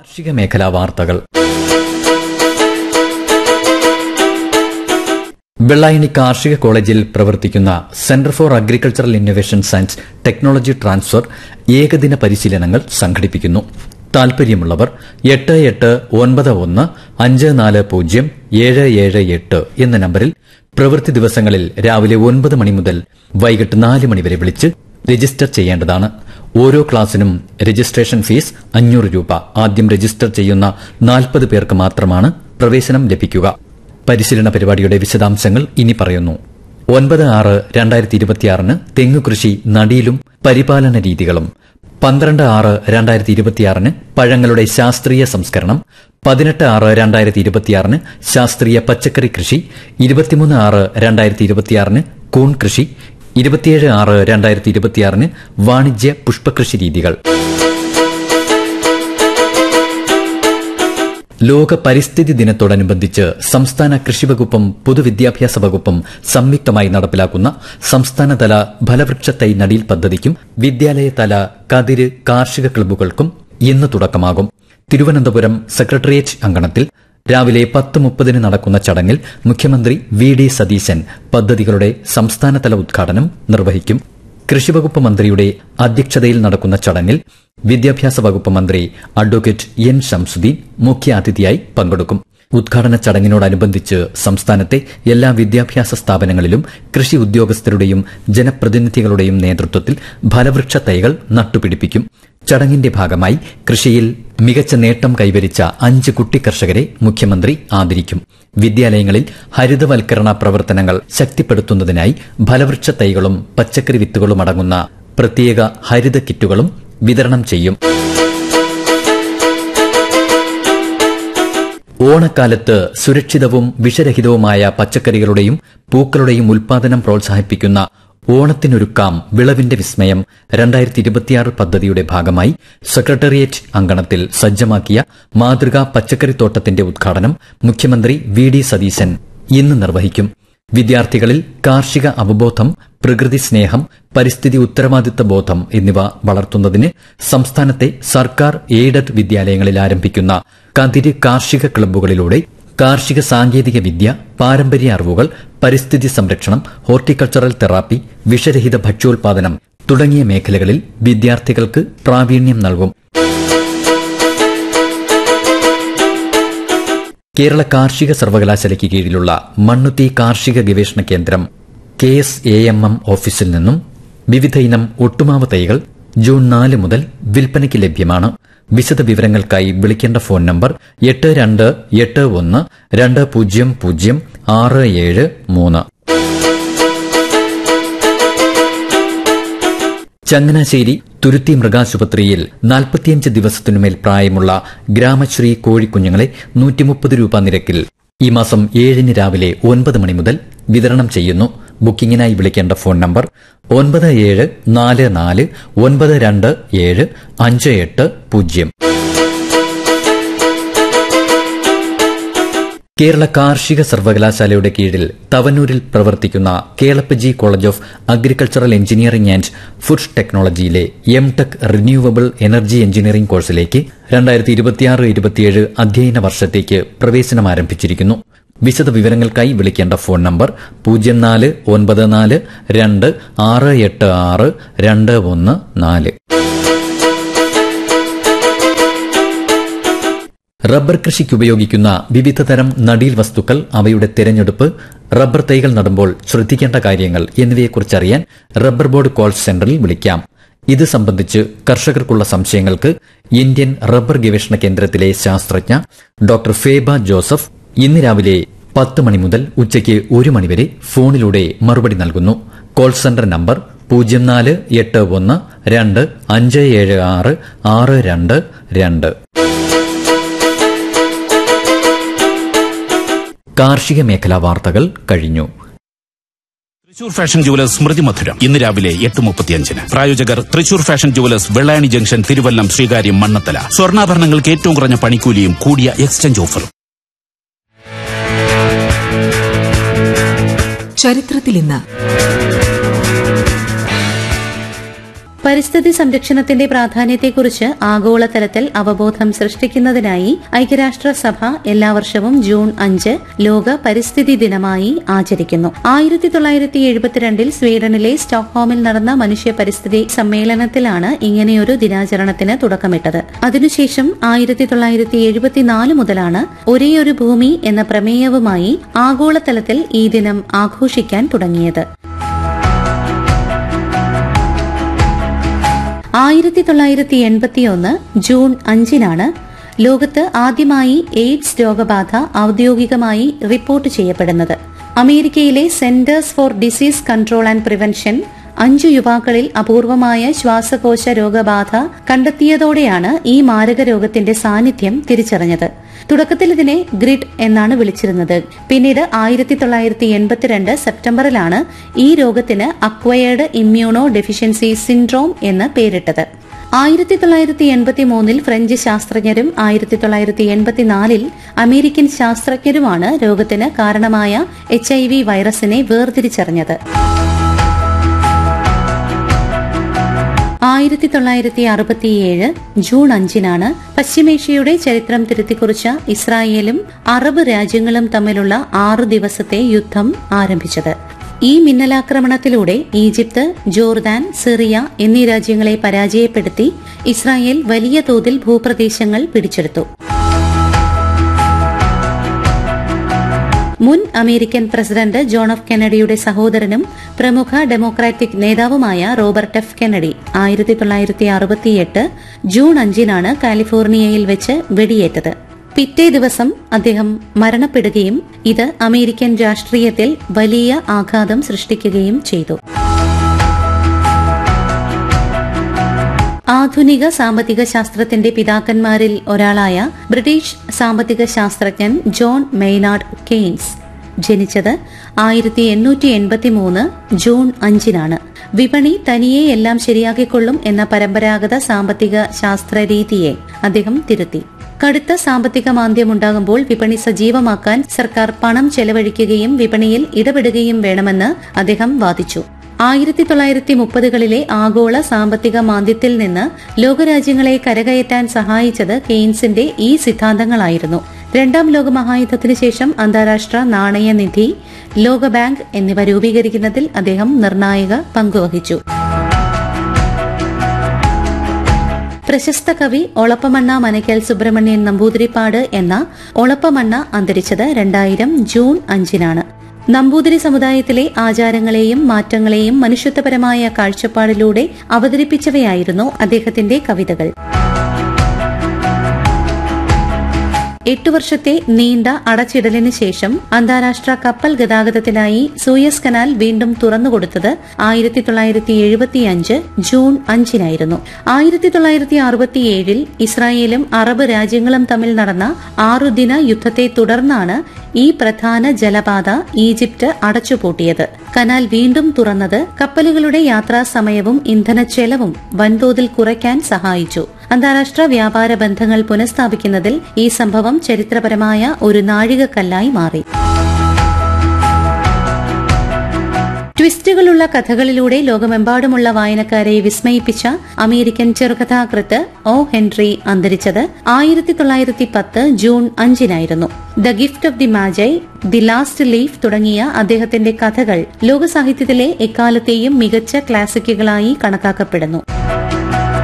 കാർഷിക മേഖലാ വാർത്തകൾ വെള്ളായണി കാർഷിക കോളേജിൽ പ്രവർത്തിക്കുന്ന centre for agricultural innovations and technology transfer ഏകദിന പരിശീലനങ്ങൾ സംഘടിപ്പിക്കുന്നു താൽപര്യമുള്ളവർ എട്ട് എട്ട് ഒൻപത് ഒന്ന് അഞ്ച് നാല് പൂജ്യം ഏഴ് ഏഴ് എട്ട് എന്ന നമ്പറിൽ പ്രവൃത്തി ദിവസങ്ങളിൽ രാവിലെ ഒൻപത് മണി മുതൽ വൈകിട്ട് നാല് മണി വരെ വിളിച്ച് രജിസ്റ്റർ ചെയ്യേണ്ടതാണ് ഓരോ ക്ലാസിനും രജിസ്ട്രേഷൻ ഫീസ് അഞ്ഞൂറ് രൂപ ആദ്യം രജിസ്റ്റർ ചെയ്യുന്ന നാൽപ്പത് പേർക്ക് മാത്രമാണ് പ്രവേശനം ലഭിക്കുക പരിശീലന പരിപാടിയുടെ വിശദാംശങ്ങൾ ഇനി പറയുന്നു ഒൻപത് ആറ് രണ്ടായിരത്തി ഇരുപത്തിയാറിന് തെങ്ങുകൃഷി നടിയിലും പരിപാലന രീതികളും പന്ത്രണ്ട് ആറ് രണ്ടായിരത്തി ഇരുപത്തിയാറിന് പഴങ്ങളുടെ ശാസ്ത്രീയ സംസ്കരണം പതിനെട്ട് ആറ് രണ്ടായിരത്തി ഇരുപത്തിയാറിന് ശാസ്ത്രീയ പച്ചക്കറി കൃഷി ഇരുപത്തിമൂന്ന് ആറ് രണ്ടായിരത്തി ഇരുപത്തിയാറിന് കൂൺ കൃഷി ഇരുപത്തിയേഴ് ആറ് രണ്ടായിരത്തി ഇരുപത്തിയാറിന് വാണിജ്യ പുഷ്പകൃഷി രീതികൾ ലോക പരിസ്ഥിതി ദിനത്തോടനുബന്ധിച്ച് സംസ്ഥാന കൃഷിവകുപ്പും പൊതുവിദ്യാഭ്യാസ വകുപ്പും സംയുക്തമായി നടപ്പിലാക്കുന്ന സംസ്ഥാനതല ഫലവൃക്ഷ തൈ നടീൽ പദ്ധതിക്കും വിദ്യാലയതല കതിര് കാർഷിക ക്ലബ്ബുകൾക്കും ഇന്ന് തുടക്കമാകും തിരുവനന്തപുരം സെക്രട്ടേറിയറ്റ് അങ്കണത്തിൽ രാവിലെ പത്ത് മുപ്പതിന് നടക്കുന്ന ചടങ്ങിൽ മുഖ്യമന്ത്രി വി ഡി സതീശൻ പദ്ധതികളുടെ സംസ്ഥാനതല ഉദ്ഘാടനം നിർവഹിക്കും കൃഷിവകുപ്പ് മന്ത്രിയുടെ അധ്യക്ഷതയിൽ നടക്കുന്ന ചടങ്ങിൽ വിദ്യാഭ്യാസ വകുപ്പ് മന്ത്രി അഡ്വക്കേറ്റ് എൻ ഷംസുദ്ദീൻ മുഖ്യാതിഥിയായി പങ്കെടുക്കും ഉദ്ഘാടന ചടങ്ങിനോടനുബന്ധിച്ച് സംസ്ഥാനത്തെ എല്ലാ വിദ്യാഭ്യാസ സ്ഥാപനങ്ങളിലും കൃഷി ഉദ്യോഗസ്ഥരുടെയും ജനപ്രതിനിധികളുടെയും നേതൃത്വത്തിൽ ഫലവൃക്ഷ തൈകൾ നട്ടുപിടിപ്പിക്കും ചടങ്ങിന്റെ ഭാഗമായി കൃഷിയിൽ മികച്ച നേട്ടം കൈവരിച്ച അഞ്ച് കുട്ടി കർഷകരെ മുഖ്യമന്ത്രി ആദരിക്കും വിദ്യാലയങ്ങളിൽ ഹരിതവൽക്കരണ പ്രവർത്തനങ്ങൾ ശക്തിപ്പെടുത്തുന്നതിനായി ഫലവൃക്ഷ തൈകളും പച്ചക്കറി വിത്തുകളും അടങ്ങുന്ന പ്രത്യേക ഹരിത കിറ്റുകളും വിതരണം ചെയ്യും ഓണക്കാലത്ത് സുരക്ഷിതവും വിഷരഹിതവുമായ പച്ചക്കറികളുടെയും പൂക്കളുടെയും ഉൽപാദനം പ്രോത്സാഹിപ്പിക്കുന്ന ഓണത്തിനൊരുക്കാം വിളവിന്റെ വിസ്മയം രണ്ടായിരത്തി ഇരുപത്തിയാറ് പദ്ധതിയുടെ ഭാഗമായി സെക്രട്ടേറിയറ്റ് അങ്കണത്തിൽ സജ്ജമാക്കിയ മാതൃകാ പച്ചക്കറിത്തോട്ടത്തിന്റെ ഉദ്ഘാടനം മുഖ്യമന്ത്രി വി ഡി സതീശൻ ഇന്ന് നിർവഹിക്കും വിദ്യാർത്ഥികളിൽ കാർഷിക അവബോധം പ്രകൃതി സ്നേഹം പരിസ്ഥിതി ഉത്തരവാദിത്ത ബോധം എന്നിവ വളർത്തുന്നതിന് സംസ്ഥാനത്തെ സർക്കാർ എയ്ഡഡ് വിദ്യാലയങ്ങളിൽ ആരംഭിക്കുന്ന കതിര് കാർഷിക ക്ലബ്ബുകളിലൂടെ കാർഷിക സാങ്കേതിക വിദ്യ പാരമ്പര്യ അറിവുകൾ പരിസ്ഥിതി സംരക്ഷണം ഹോർട്ടിക്കൾച്ചറൽ തെറാപ്പി വിഷരഹിത ഭക്ഷ്യോൽപാദനം തുടങ്ങിയ മേഖലകളിൽ വിദ്യാർത്ഥികൾക്ക് പ്രാവീണ്യം നൽകും കേരള കാർഷിക സർവകലാശാലയ്ക്ക് കീഴിലുള്ള മണ്ണുത്തി കാർഷിക ഗവേഷണ കേന്ദ്രം K S A M M ഓഫീസിൽ നിന്നും വിവിധ ഇനം ഒട്ടുമാവ് തൈകൾ ജൂൺ നാല് മുതൽ വിൽപ്പനയ്ക്ക് ലഭ്യമാണ് വിശദ വിവരങ്ങൾക്കായി വിളിക്കേണ്ട ഫോൺ നമ്പർ എട്ട് രണ്ട് എട്ട് ഒന്ന് രണ്ട് പൂജ്യം പൂജ്യം ആറ് ഏഴ് മൂന്ന് ചങ്ങനാശ്ശേരി തുരുത്തി മൃഗാശുപത്രിയിൽ നാൽപ്പത്തിയഞ്ച് ദിവസത്തിനുമേൽ പ്രായമുള്ള ഗ്രാമശ്രീ കോഴിക്കുഞ്ഞുങ്ങളെ നൂറ്റിമുപ്പത് രൂപ നിരക്കിൽ ഈ മാസം ഏഴിന് രാവിലെ ഒൻപത് മണി മുതൽ വിതരണം ചെയ്യുന്നു ബുക്കിംഗിനായി വിളിക്കേണ്ട ഫോൺ നമ്പർ ഒൻപത് ഏഴ് നാല് നാല് ഒൻപത് രണ്ട് ഏഴ് അഞ്ച് എട്ട് പൂജ്യം കേരള കാർഷിക സർവകലാശാലയുടെ കീഴിൽ തവനൂരിൽ പ്രവർത്തിക്കുന്ന Kelappaji college of agricultural engineering and food ടെക്നോളജിയിലെ M tech renewable energy engineering കോഴ്സിലേക്ക് രണ്ടായിരത്തി ഇരുപത്തിയാറ് ഇരുപത്തിയേഴ് അധ്യയന വർഷത്തേക്ക് പ്രവേശനം ആരംഭിച്ചിരിക്കുന്നു വിശദ വിവരങ്ങൾക്കായി വിളിക്കേണ്ട ഫോൺ നമ്പർ പൂജ്യം നാല് ഒൻപത് നാല് രണ്ട് ആറ് എട്ട് ആറ് രണ്ട് ഒന്ന് നാല് റബ്ബർ കൃഷിക്ക് ഉപയോഗിക്കുന്ന വിവിധ തരം നടീൽ വസ്തുക്കൾ അവയുടെ തിരഞ്ഞെടുപ്പ് റബ്ബർ തൈകൾ നടുമ്പോൾ ശ്രദ്ധിക്കേണ്ട കാര്യങ്ങൾ എന്നിവയെക്കുറിച്ചറിയാൻ റബ്ബർ ബോർഡ് കോൾ സെന്ററിൽ വിളിക്കാം ഇത് സംബന്ധിച്ച് കർഷകർക്കുള്ള സംശയങ്ങൾക്ക് ഇന്ത്യൻ റബ്ബർ ഗവേഷണ കേന്ദ്രത്തിലെ ശാസ്ത്രജ്ഞ ഡോക്ടർ ഫേബ ജോസഫ് ഇന്ന് രാവിലെ പത്ത് മണി മുതൽ ഉച്ചയ്ക്ക് ഒരു മണിവരെ ഫോണിലൂടെ മറുപടി നൽകുന്നു കോൾ സെന്റർ നമ്പർ പൂജ്യം നാല് എട്ട് ഒന്ന് രണ്ട് അഞ്ച് ഏഴ് ആറ് ആറ് രണ്ട് രണ്ട് കാർഷിക മേഖലാ വാർത്തകൾ കഴിഞ്ഞു തൃശൂർ ഫാഷൻ ജുവലേഴ്സ് സ്മൃതി മധുരം ഇന്ന് രാവിലെ എട്ട് മുപ്പത്തിയഞ്ചിന് പ്രായോജകർ Thrissur fashion jewellers Vellayani junction Thiruvallam Sreekaryam Mannathala സ്വർണ്ണാഭരണങ്ങൾക്ക് ഏറ്റവും കുറഞ്ഞ പണിക്കൂലിയും കൂടിയ എക്സ്ചേഞ്ച് ഓഫറും ചരിത്രത്തിൽ ഇന്ന് പരിസ്ഥിതി സംരക്ഷണത്തിന്റെ പ്രാധാന്യത്തെക്കുറിച്ച് ആഗോളതലത്തിൽ അവബോധം സൃഷ്ടിക്കുന്നതിനായി ഐക്യരാഷ്ട്രസഭ എല്ലാ വർഷവും ജൂൺ അഞ്ച് ലോക പരിസ്ഥിതി ദിനമായി ആചരിക്കുന്നു ആയിരത്തി തൊള്ളായിരത്തി എഴുപത്തിരണ്ടിൽ സ്വീഡനിലെ സ്റ്റോക്ക്ഹോമിൽ നടന്ന മനുഷ്യ പരിസ്ഥിതി സമ്മേളനത്തിലാണ് ഇങ്ങനെയൊരു ദിനാചരണത്തിന് തുടക്കമിട്ടത് അതിനുശേഷം ആയിരത്തി തൊള്ളായിരത്തി എഴുപത്തിനാല് മുതലാണ് ഒരേയൊരു ഭൂമി എന്ന പ്രമേയവുമായി ആഗോളതലത്തിൽ ഈ ദിനം ആഘോഷിക്കാൻ തുടങ്ങിയത് ആയിരത്തി തൊള്ളായിരത്തി എൺപത്തിയൊന്ന് ജൂൺ അഞ്ചിനാണ് ലോകത്ത് ആദ്യമായി എയ്ഡ്സ് രോഗബാധ ഔദ്യോഗികമായി റിപ്പോർട്ട് ചെയ്യപ്പെടുന്നത് അമേരിക്കയിലെ centres for disease control and prevention അഞ്ചു യുവാക്കളിൽ അപൂർവമായ ശ്വാസകോശ രോഗബാധ കണ്ടെത്തിയതോടെയാണ് ഈ മാരക രോഗത്തിന്റെ സാന്നിധ്യം തിരിച്ചറിഞ്ഞത് തുടക്കത്തിൽ ഇതിനെ ഗ്രിഡ് എന്നാണ് വിളിച്ചിരുന്നത് പിന്നീട് ആയിരത്തി തൊള്ളായിരത്തി എൺപത്തിരണ്ട് സെപ്റ്റംബറിലാണ് ഈ രോഗത്തിന് അക്വയേർഡ് ഇമ്മ്യൂണോ ഡെഫിഷ്യൻസി സിൻഡ്രോം എന്ന് പേരിട്ടത് ആയിരത്തി തൊള്ളായിരത്തി എൺപത്തി മൂന്നിൽ ഫ്രഞ്ച് ശാസ്ത്രജ്ഞരും ആയിരത്തി തൊള്ളായിരത്തി എൺപത്തിനാലിൽ അമേരിക്കൻ ശാസ്ത്രജ്ഞരുമാണ് രോഗത്തിന് കാരണമായ എച്ച് ഐ വി വൈറസിനെ വേർതിരിച്ചറിഞ്ഞത് ആയിരത്തി തൊള്ളായിരത്തി അറുപത്തിയേഴ് ജൂൺ അഞ്ചിനാണ് പശ്ചിമേഷ്യയുടെ ചരിത്രം തിരുത്തിക്കുറിച്ച ഇസ്രായേലും അറബ് രാജ്യങ്ങളും തമ്മിലുള്ള ആറു ദിവസത്തെ യുദ്ധം ആരംഭിച്ചത് ഈ മിന്നലാക്രമണത്തിലൂടെ ഈജിപ്ത് ജോർദാൻ സിറിയ എന്നീ രാജ്യങ്ങളെ പരാജയപ്പെടുത്തി ഇസ്രായേൽ വലിയ തോതിൽ ഭൂപ്രദേശങ്ങൾ പിടിച്ചെടുത്തു മുൻ അമേരിക്കൻ പ്രസിഡന്റ് ജോൺ എഫ് കെനഡിയുടെ സഹോദരനും പ്രമുഖ ഡെമോക്രാറ്റിക് നേതാവുമായ റോബർട്ട് എഫ് കെനഡി ആയിരത്തി തൊള്ളായിരത്തി അറുപത്തിയെട്ട് ജൂൺ അഞ്ചിനാണ് കാലിഫോർണിയയിൽ വെച്ച് വെടിയേറ്റത് പിറ്റേ ദിവസം അദ്ദേഹം മരണപ്പെടുകയും ഇത് അമേരിക്കൻ രാഷ്ട്രീയത്തിൽ വലിയ ആഘാതം സൃഷ്ടിക്കുകയും ചെയ്തു ആധുനിക സാമ്പത്തിക ശാസ്ത്രത്തിന്റെ പിതാക്കന്മാരിൽ ഒരാളായ ബ്രിട്ടീഷ് സാമ്പത്തിക ശാസ്ത്രജ്ഞൻ ജോൺ മെയ്നാർഡ് കെയ്ൻസ് ജനിച്ചത് ആയിരത്തി എണ്ണൂറ്റി എൺപത്തി മൂന്ന് ജൂൺ അഞ്ചിനാണ് വിപണി തനിയെ എല്ലാം ശരിയാക്കിക്കൊള്ളും എന്ന പരമ്പരാഗത സാമ്പത്തിക ശാസ്ത്ര രീതിയെ അദ്ദേഹം തിരുത്തി കടുത്ത സാമ്പത്തിക മാന്ദ്യമുണ്ടാകുമ്പോൾ വിപണി സജീവമാക്കാൻ സർക്കാർ പണം ചെലവഴിക്കുകയും വിപണിയിൽ ഇടപെടുകയും വേണമെന്ന് അദ്ദേഹം വാദിച്ചു ആയിരത്തി തൊള്ളായിരത്തി മുപ്പതുകളിലെ ആഗോള സാമ്പത്തിക മാന്ദ്യത്തിൽ നിന്ന് ലോകരാജ്യങ്ങളെ കരകയറ്റാൻ സഹായിച്ചത് കെയ്ൻസിന്റെ ഈ സിദ്ധാന്തങ്ങളായിരുന്നു രണ്ടാം ലോകമഹായുദ്ധത്തിനു ശേഷം അന്താരാഷ്ട്ര നാണയനിധി ലോകബാങ്ക് എന്നിവ രൂപീകരിക്കുന്നതിൽ അദ്ദേഹം നിർണായക പങ്കുവഹിച്ചു പ്രശസ്ത കവി ഒളപ്പമണ്ണ മനക്കൽ സുബ്രഹ്മണ്യൻ നമ്പൂതിരിപ്പാട് എന്ന ഒളപ്പമണ്ണ അന്തരിച്ചത് രണ്ടായിരം ജൂൺ അഞ്ചിനാണ് നമ്പൂതിരി സമുദായത്തിലെ ആചാരങ്ങളെയും മാറ്റങ്ങളെയും മനുഷ്യത്വപരമായ കാഴ്ചപ്പാടിലൂടെ അവതരിപ്പിച്ചവയായിരുന്നു അദ്ദേഹത്തിന്റെ കവിതകൾ എട്ടു വർഷത്തെ നീണ്ട അടച്ചിടലിന് ശേഷം അന്താരാഷ്ട്ര കപ്പൽ ഗതാഗതത്തിനായി സൂയസ് കനാൽ വീണ്ടും തുറന്നുകൊടുത്തത് ആയിരത്തി തൊള്ളായിരത്തി എഴുപത്തിയഞ്ച് ജൂൺ അഞ്ചിനായിരുന്നു ആയിരത്തി തൊള്ളായിരത്തി അറുപത്തിയേഴിൽ ഇസ്രായേലും അറബ് രാജ്യങ്ങളും തമ്മിൽ നടന്ന ആറുദിന യുദ്ധത്തെ തുടർന്നാണ് ഈ പ്രധാന ജലപാത ഈജിപ്ത് അടച്ചുപൂട്ടിയത് കനാൽ വീണ്ടും തുറന്നത് കപ്പലുകളുടെ യാത്രാ സമയവും ഇന്ധനച്ചെലവും വൻതോതിൽ കുറയ്ക്കാൻ സഹായിച്ചു അന്താരാഷ്ട്ര വ്യാപാര ബന്ധങ്ങൾ പുനഃസ്ഥാപിക്കുന്നതിൽ ഈ സംഭവം ചരിത്രപരമായ ഒരു നാഴികക്കല്ലായി മാറി ട്വിസ്റ്റുകളുള്ള കഥകളിലൂടെ ലോകമെമ്പാടുമുള്ള വായനക്കാരെ വിസ്മയിപ്പിച്ച അമേരിക്കൻ ചെറുകഥാകൃത്ത് ഒ ഹെൻറി അന്തരിച്ചത് ആയിരത്തി തൊള്ളായിരത്തി പത്ത് ജൂൺ അഞ്ചിനായിരുന്നു the gift of the magi the last leaf തുടങ്ങിയ അദ്ദേഹത്തിന്റെ കഥകൾ ലോകസാഹിത്യത്തിലെ എക്കാലത്തെയും മികച്ച ക്ലാസിക്കുകളായി കണക്കാക്കപ്പെടുന്നു